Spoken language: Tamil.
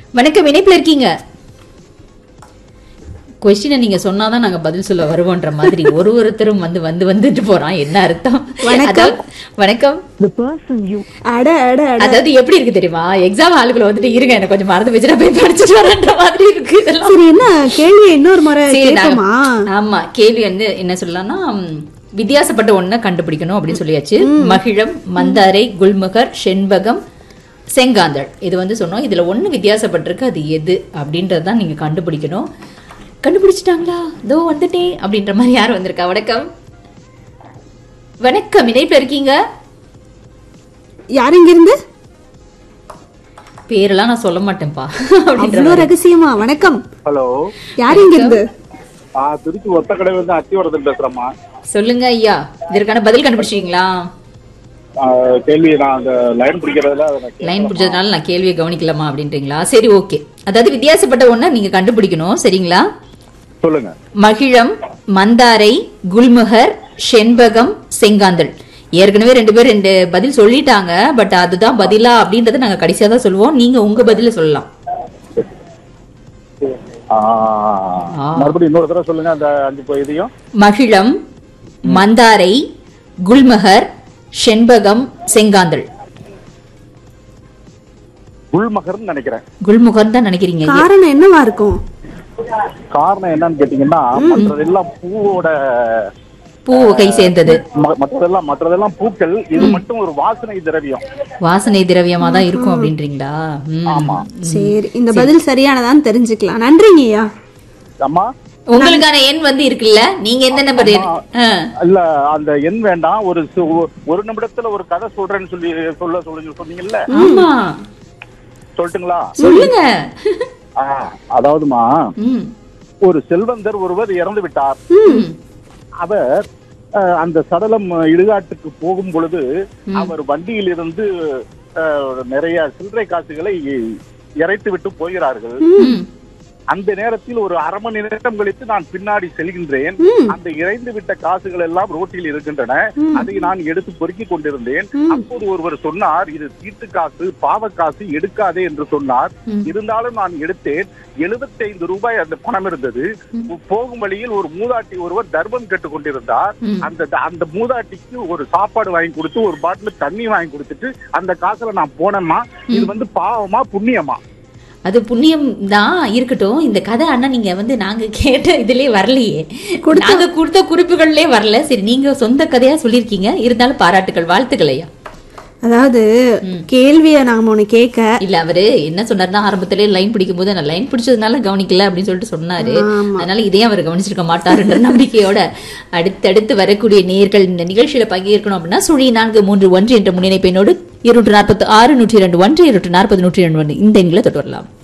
வணக்கம் இணைப்புல இருக்கீங்க கொஸ்டினை நீங்க சொன்னாதான் நாங்க பதில் சொல்ல வருவோன்ற மாதிரி ஒரு ஒருத்தரும் வந்து வந்து வந்துட்டு போறான் என்ன அர்த்தம் வணக்கம். அதாவது- வணக்கம் The person you அட அட அட அதாவது எப்படி இருக்கு தெரியுமா எக்ஸாம் ஹாலுக்குள்ள வந்துட்டு இருங்க எனக்கு கொஞ்சம் மறந்து வச்சு நான் போய் படிச்சுட்டு வரேன்ற மாதிரி இருக்கு இதெல்லாம் சரி என்ன கேள்வி இன்னொரு முறை சரி, கேட்போமா நாங்க- ஆமா கேள்வி வந்து என்ன சொல்லலாம்னா ம், வித்தியாசப்பட்ட ஒண்ண கண்டுபிடிக்கணும் அப்படின்னு சொல்லியாச்சு மகிழம் மந்தாரை குல்முகர் செண்பகம் செங்காந்தள் இது வந்து சொன்னோம் இதுல ஒண்ணு வித்தியாசப்பட்டிருக்கு அது எது அப்படின்றது தான் நீங்க கண்டுபிடிக்கணும் கண்டுபிடிச்சிட்டாங்களா இதோ வந்துட்டேன் அப்படின்ற மாதிரி யார் வந்திருக்கா வணக்கம் வணக்கம் இணைப்புல இருக்கீங்க யார் இங்க இருந்து பேரெல்லாம் நான் சொல்ல மாட்டேன்ப்பா அப்படின்ற அவ்வளவு ரகசியமா வணக்கம் ஹலோ யார் இங்க இருந்து ஆ திருச்சி ஒத்த கடை வந்து அத்திவரதன் பேசுறேம்மா சொல்லுங்க ஐயா இதற்கான பதில் கண்டுபிடிச்சிட்டீங்களா ஆ, கேள்வி நான் அந்த லைன் பிடிக்கிறதுல எனக்கு லைன் பிடிச்சதுனால நான் கேள்வியை கவனிக்கலாமா அப்படின்றீங்களா சரி ஓகே அதாவது வித்தியாசப்பட்ட ஒண்ண நீங்க கண்டுபிடிக்கணும் சரிங்களா சொல்லுங்க மகிழம் மந்தாரை குல்முகர் செண்பகம் செங்காந்தள் ஏற்கனவே ரெண்டு பேர் ரெண்டு பதில் சொல்லிட்டாங்க பட் அதுதான் பதிலா அப்படின்றத நாங்க கடைசியா தான் சொல்லுவோம் நீங்க உங்க பதில சொல்லலாம் ஆ, மறுபடியும் இன்னொரு தடவை சொல்லுங்க அந்த அஞ்சு போ- இதையும் மகிழம் மந்தாரை குல்மகர் செண்பகம் செங்காந்தள் உள்மகர்னு நினைக்கிறேன் குல்முகர் தான் நினைக்கிறீங்க காரணம் என்னவா இருக்கும் காரணம் என்னன்னு கேட்டீங்கன்னா மற்றதெல்லாம் பூவோட பூ வகை சேர்ந்தது ம- மற்றதெல்லாம் மற்றதெல்லாம் பூக்கள் இது மட்டும் ஒரு வாசனை திரவியம் வாசனை திரவியமா தான் இருக்கும் அப்படின்றீங்களா ம். ஆமா சரி இந்த பதில் சரியானதான்னு தெரிஞ்சுக்கலாம் நன்றிங்க ஐயா அம்மா உங்களுக்கான எண் வந்து இருக்குல்ல நீங்க என்ன நம்பர் இல்ல அந்த எண் வேண்டாம் ஒரு சு- ஒரு நிமிடத்துல ஒரு கதை சொல்றேன்னு சொல்லி சொல்ல சொல்லி சொன்னீங்கல்ல ஆமா சொல்லட்டுங்களா சொல்லுங்க ஆ, அதாவதுமா ம். ஒரு செல்வந்தர் ஒருவர் இறந்து விட்டார் ம். அவர் அஹ், அந்த சடலம் இடுகாட்டுக்கு போகும் பொழுது அவர் வண்டியிலிருந்து அஹ், நிறைய சில்லறை காசுகளை இறைத்து விட்டு போகிறார்கள் ம். அந்த நேரத்தில் ஒரு அரை மணி நேரம் கழித்து நான் பின்னாடி செல்கின்றேன் அந்த இறைந்து விட்ட காசுகள் எல்லாம் ரோட்டில் இருக்கின்றன அதை நான் எடுத்து பொறுக்கி கொண்டிருந்தேன் அப்போது ஒருவர் சொன்னார் இது தீட்டு காசு பாவ காசு எடுக்காதே என்று சொன்னார் இருந்தாலும் நான் எடுத்தேன் 75 ரூபாய் அந்த பணம் இருந்தது போகும் வழியில் ஒரு மூதாட்டி ஒருவர் தர்மம் கேட்டுக் கொண்டிருந்தார் அந்த அந்த மூதாட்டிக்கு ஒரு சாப்பாடு வாங்கி கொடுத்து ஒரு பாட்டில் தண்ணி வாங்கி கொடுத்துட்டு அந்த காசுல நான் போனேம்மா இது வந்து பாவமா புண்ணியமா அது புண்ணியம் தான் இருக்கட்டும் இந்த கதை அண்ணா நீங்க வந்து நாங்க கேட்ட இதுலயே வரலையே நாங்க கொடுத்த குறிப்புகள்லயே வரல சரி நீங்க சொந்த கதையா சொல்லிருக்கீங்க இருந்தாலும் பாராட்டுகள் வாழ்த்துக்கள் ஐயா அதாவது கேள்விய நாம ஒண்ணு கேட்க இல்ல அவரு என்ன சொன்னாருன்னா ஆரம்பத்திலே லைன் பிடிக்கும் போது நான் லைன் பிடிச்சதுனால கவனிக்கல அப்படின்னு சொல்லிட்டு சொன்னாரு அதனால இதையும் அவர் கவனிச்சிருக்க மாட்டாருன்ற நம்பிக்கையோட அடுத்தடுத்து வரக்கூடிய நேர்கள் இந்த நிகழ்ச்சியில பங்கேற்கணும் அப்படின்னா சுழி நான்கு மூன்று ஒன்று என்ற முன்னிணைப்பெண்ணோடு இருநூற்று நாற்பத்தி ஆறு நூற்றி இரண்டு ஒன்று இருநூற்று நாற்பது நூற்றி இரண்டு ஒன்று இந்த எண்களை தொட்டு வரலாம்